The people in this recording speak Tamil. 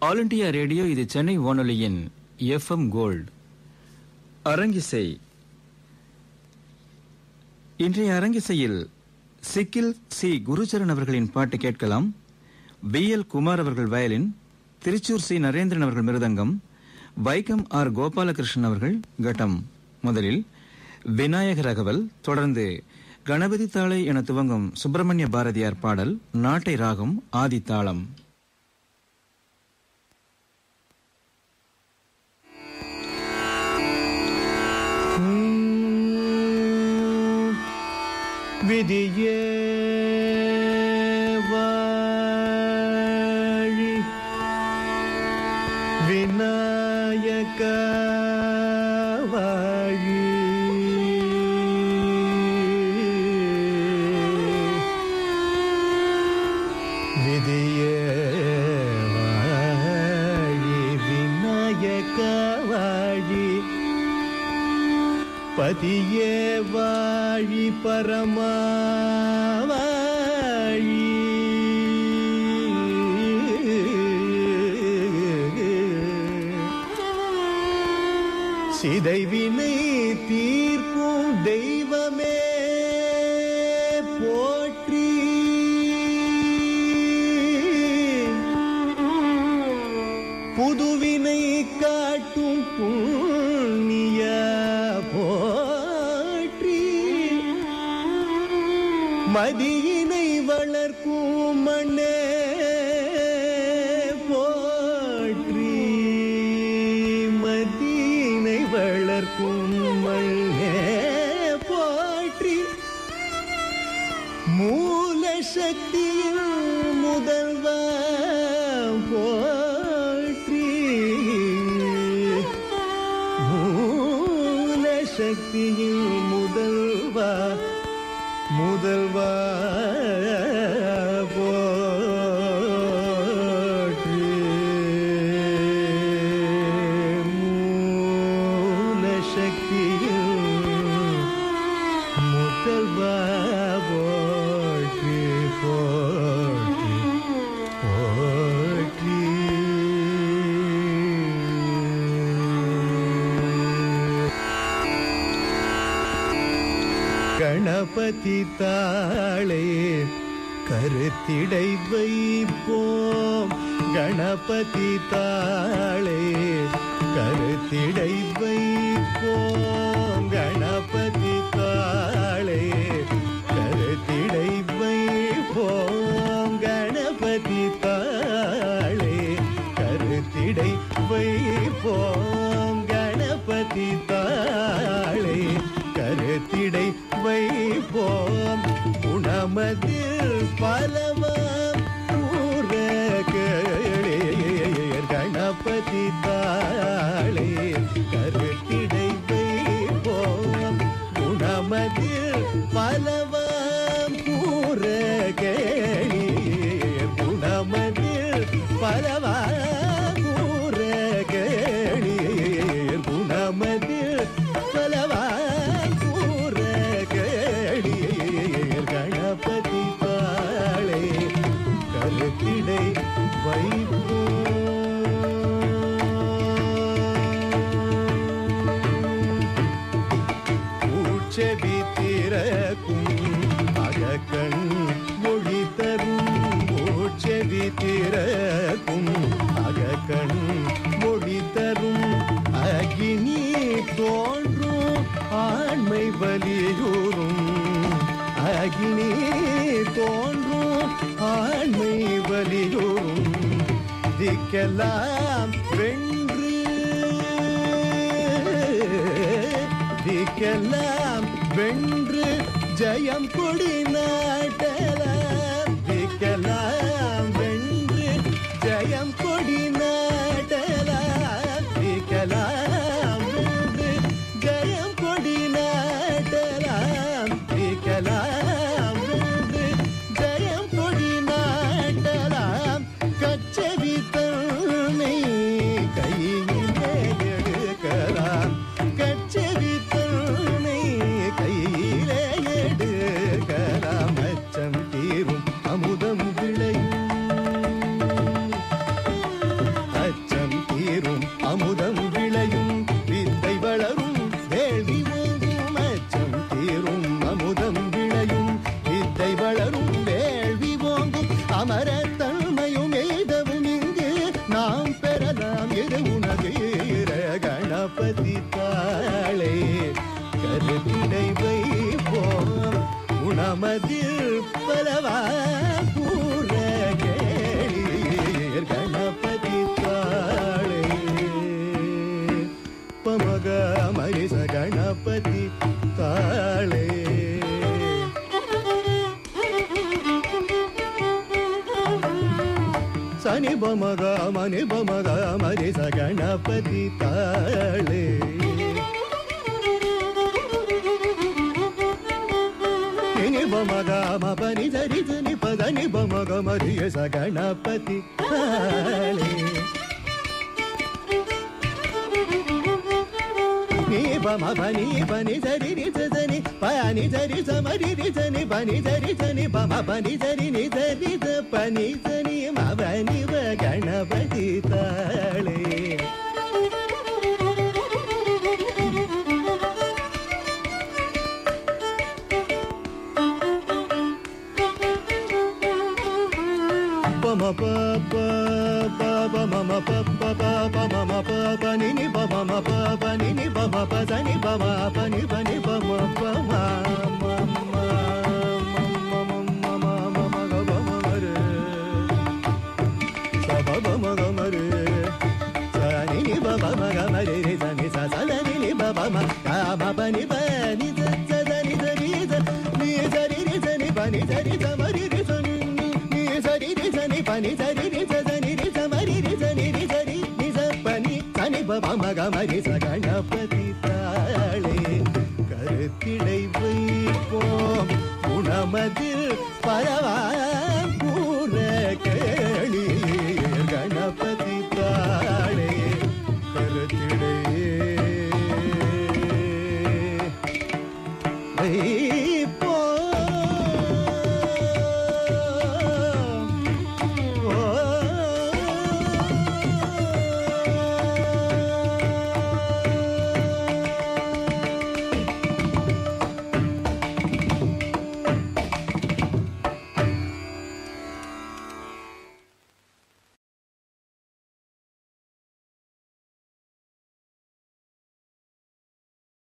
ஆல் இண்டியா ரேடியோ இது சென்னை வானொலியின் எஃப்எம் கோல்ட் அரங்கிசை இன்றைய அரங்கிசையில் சிக்கில் சி குருச்சரன் அவர்களின் பாட்டு கேட்கலாம் வி எல் குமார் அவர்கள் வயலின் திருச்சூர் சி நரேந்திரன் அவர்கள் மிருதங்கம் வைக்கம் ஆர் கோபாலகிருஷ்ணன் அவர்கள் கட்டம் முதலில் விநாயக ரகவல் தொடர்ந்து கணபதி தாளை என துவங்கும் சுப்பிரமணிய பாரதியார் பாடல் நாட்டை ராகம் ஆதி தாளம் விதியே வாழி விநாயக வாழி விதியே வாழி விநாயக வாழி பதியே வாழி பரமா வாழி சிதைவினை தீர்க்கும் தெய்வமே போற்றி புதுவினை காட்டும் புண்ணிய போற்றி மதியினை வளர்க்கும் மண்ணே போற்றி மதியினை வளர்க்கும் மண்ணே போற்றி மூல சக்தியின் முதல்வா போற்றி மூல சக்தியின் முதல்வா முதல்வா போற்றி மூல சக்தியின் முதல்வா போற்றி போற்றி போற்றி கணபதி தாளே கருத்திடை வைப்போம் கணபதி தாளே கருத்திடை வைப்போம் கணபதி தாளே கருத்திடை வைப்போம் கணபதி தாளே கருத்திடை வைப்போம் கணபதி தாளே கருத்திடை வைப்போம் குணமதில் பலவாம் ஊரகளே கணபதி தாளே கருத்திடை வைப்போம் குணமதில் பலவாம் கூறகளே குணமதில் பலவாம் கூறகளே குணமதில் பலவாம் கூறகளே கணபதி தாளே கருத்திடை வைப்போம் ஊச்செவி திறக்கும் அகக்கண் மொழி தரும் ஊச்செவி திறக்கும் அகக்கண் மொழி தரும் அகினி தோன்றும் ஆண்மை வலியுறும் அகினி தோன்றும் ஆண்மை வலியுறும் திக்கெல்லாம் வென்று திக்கெல்லாம் வென்று ஜெயம் கொடி நாட்டலாம் திக்கெல்லாம் வென்று ஜெயம் கொடி நாட்டலாம் திக்கெல்லாம் வென்று ஜெயம் கொடி நாட்டலாம் திக்கெல்லாம் வென்று ஜெயம் கொடி நாட்டலாம் கச்சவி தன்னை கையிலே எடுக்கலாம் கச்சவி தன்னை கையிலே எடுக்கலாம் அச்சம் தீரும் அமுதம் விளையும் பமக மணி பமக மரி ச கணபதி தாளே நினி பமக மபனி சரி சனி பதனி பமக மரிய ச கணபதி தாளே நீ பம பனி பனி சரி ரி சனி பனி சரி சமரி ரி சனி பனி சரி சனி பம பனி சரி நி சரி ச பனி சனி மபனி வ கணபதி தாளே பம ப ப ப ப மம ப ப ப ப மம ப ப நி நி ப மம ப ப நி நி ப ம ப ச நி ப ம ப நி ப நி ப ம ப ம ம ம ம ம ம ம க ப ம க ரே ச ப ப ம க ம ரே ச நி நி ப ப ம க ம ரே ரே ச நி ச ச ல நி நி ப ப ம க ம ப நி ப நி ச ச த நி ச ரி ச நி ச ரி ரி ச நி ப நி ச ரி ச ம ரி ரி ச நி நி ச ரி ரி ச நி ப நி ச ரி ரி ச ச நி ரி ச ம ரி ரி ச நி ரி ச ரி நி ச ப நி ச நி ப ப ம க ம ரி ச கணபதி தாளே கருத்திடை வைப்போம் குணமதில் பரவா